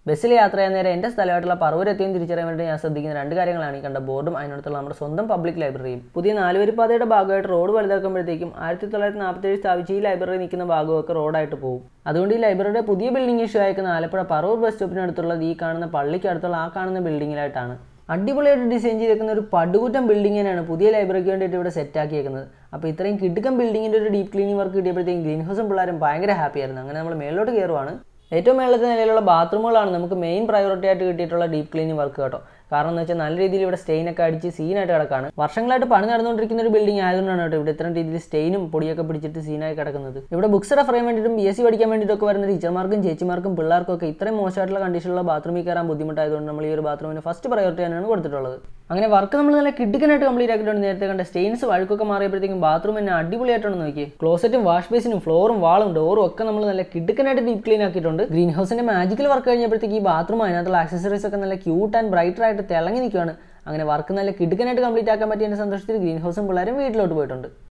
ബസ്സിൽ യാത്ര ചെയ്യാൻ നേരം എൻ്റെ സ്ഥലമായിട്ടുള്ള പറവൂരെത്തിയും തിരിച്ചറിയാൻ വേണ്ടി ഞാൻ ശ്രദ്ധിക്കുന്ന രണ്ട് കാര്യങ്ങളാണ് ഈ കണ്ട ബോർഡും അതിനടുത്തുള്ള നമ്മുടെ സ്വന്തം പബ്ലിക് ലൈബ്രറിയും പുതിയ നാലുവരിപ്പാതയുടെ ഭാഗമായിട്ട് റോഡ് വലുതാക്കുമ്പോഴത്തേക്കും ആയിരത്തി തൊള്ളായിരത്തി നാൽപ്പത്തേഴ് സ്ഥാപിച്ച ഈ ലൈബ്രറി നിൽക്കുന്ന ഭാഗമൊക്കെ റോഡായിട്ട് പോകും അതുകൊണ്ട് ഈ ലൈബ്രറിയുടെ പുതിയ ബിൽഡിംഗ് ഇഷ്യൂ അയക്കുന്ന ആലപ്പുഴ പറവൂർ ബസ് സ്റ്റോപ്പിനടുത്തുള്ളത് ഈ കാണുന്ന പള്ളിക്ക് അടുത്തുള്ള ആ കാണുന്ന ബിൽഡിങ്ങിലായിട്ടാണ് അടിപൊളിയായിട്ട് ഡിസൈൻ ചെയ്തേക്കുന്ന ഒരു പടുകൂറ്റം ബിൽഡിംഗ് തന്നെയാണ് പുതിയ ലൈബ്രറിക്ക് വേണ്ടിയിട്ട് ഇവിടെ സെറ്റ് ആക്കിയേക്കുന്നത് അപ്പോൾ ഇത്രയും കിടുക്കൻ ബിൽഡിങ്ങിൻ്റെ ഒരു ഡീപ്പ് ക്ലീനിങ് വർക്ക് കിട്ടിയപ്പോഴത്തേക്കും ഗ്രീൻ ഹൗസും പിള്ളേരും ഭയങ്കര ഹാപ്പി ആയിരുന്നു അങ്ങനെ നമ്മൾ മേലോട്ട് കയറുവാണ് ഏറ്റവും മേളത്തെ നിലയിലുള്ള ബാത്റൂമുകളാണ് നമുക്ക് മെയിൻ പ്രയോറിറ്റി ആയിട്ട് കിട്ടിയിട്ടുള്ള ഡീപ്പ് ക്ലീനിങ് വർക്ക് കേട്ടോ കാരണം എന്ന് വെച്ചാൽ നല്ല രീതിയിൽ ഇവിടെ സ്റ്റെയിൻ ഒക്കെ അടിച്ച് സീനായിട്ട് കിടക്കാണ് വർഷങ്ങളായിട്ട് പണി നടന്നുകൊണ്ടിരിക്കുന്ന ഒരു ബിൽഡിംഗ് ആയതുകൊണ്ടാണ് കേട്ടോ ഇവിടെ ഇത്രയും രീതിയിൽ സ്റ്റെയിനും പൊടിയൊക്കെ പിടിച്ചിട്ട് സീനായി കിടക്കുന്നത് ഇവിടെ ബുക്സ് റെഫർ ചെയ്യാൻ വേണ്ടിയിട്ടും ബി എസ് സി പഠിക്കാൻ വേണ്ടിയിട്ടൊക്കെ വരുന്ന ടീച്ചർമാർക്കും ചേച്ചിമാർക്കും പിള്ളേർക്കും ഒക്കെ ഇത്രയും മോശമായിട്ടുള്ള കണ്ടീഷനിലുള്ള ബാത്റൂമിൽ കയറാൻ ബുദ്ധിമുട്ടായതുകൊണ്ട് നമ്മൾ ഈ ഒരു ബാത്റൂമിന് ഫസ്റ്റ് പ്രയോറിറ്റി തന്നെയാണ് കൊടുത്തിട്ടുള്ളത് അങ്ങനെ വർക്ക് നമ്മൾ നല്ല കിടുക്കനായിട്ട് കംപ്ലീറ്റ് ആക്കിയിട്ടുണ്ട് നേരത്തെ കണ്ട സ്റ്റെയിൻസ് വഴുക്കൊക്കെ മാറിയപ്പോഴത്തേക്കും ബാത്റൂം തന്നെ അടിപൊളിയായിട്ടാണ് നോക്കി ക്ലോസറ്റും വാഷ് ബേസിനും ഫ്ലോറും വാളും ഡോറും ഒക്കെ നമ്മൾ നല്ല കിടുക്കനായിട്ട് ഡീപ് ക്ലീൻ ആക്കിയിട്ടുണ്ട് ഗ്രീൻ ഹൗസിന്റെ മാജിക്കൽ വർക്ക് കഴിഞ്ഞപ്പോഴത്തേക്ക് ഈ ബാത്റൂം അതിനകത്തുള്ള ആക്സസറീസ് ഒക്കെ നല്ല ക്യൂട്ട് ആൻഡ് ബ്രൈറ്റർ ആയിട്ട് തിളങ്ങി നിൽക്കുകയാണ് അങ്ങനെ വർക്ക് നല്ല കിടുക്കനായിട്ട് കംപ്ലീറ്റ് ആക്കാൻ പറ്റിയ എൻ്റെ സന്തോഷത്തിൽ ഗ്രീൻ ഹൗസും പിള്ളേരും വീട്ടിലോട്ട് പോയിട്ടുണ്ട്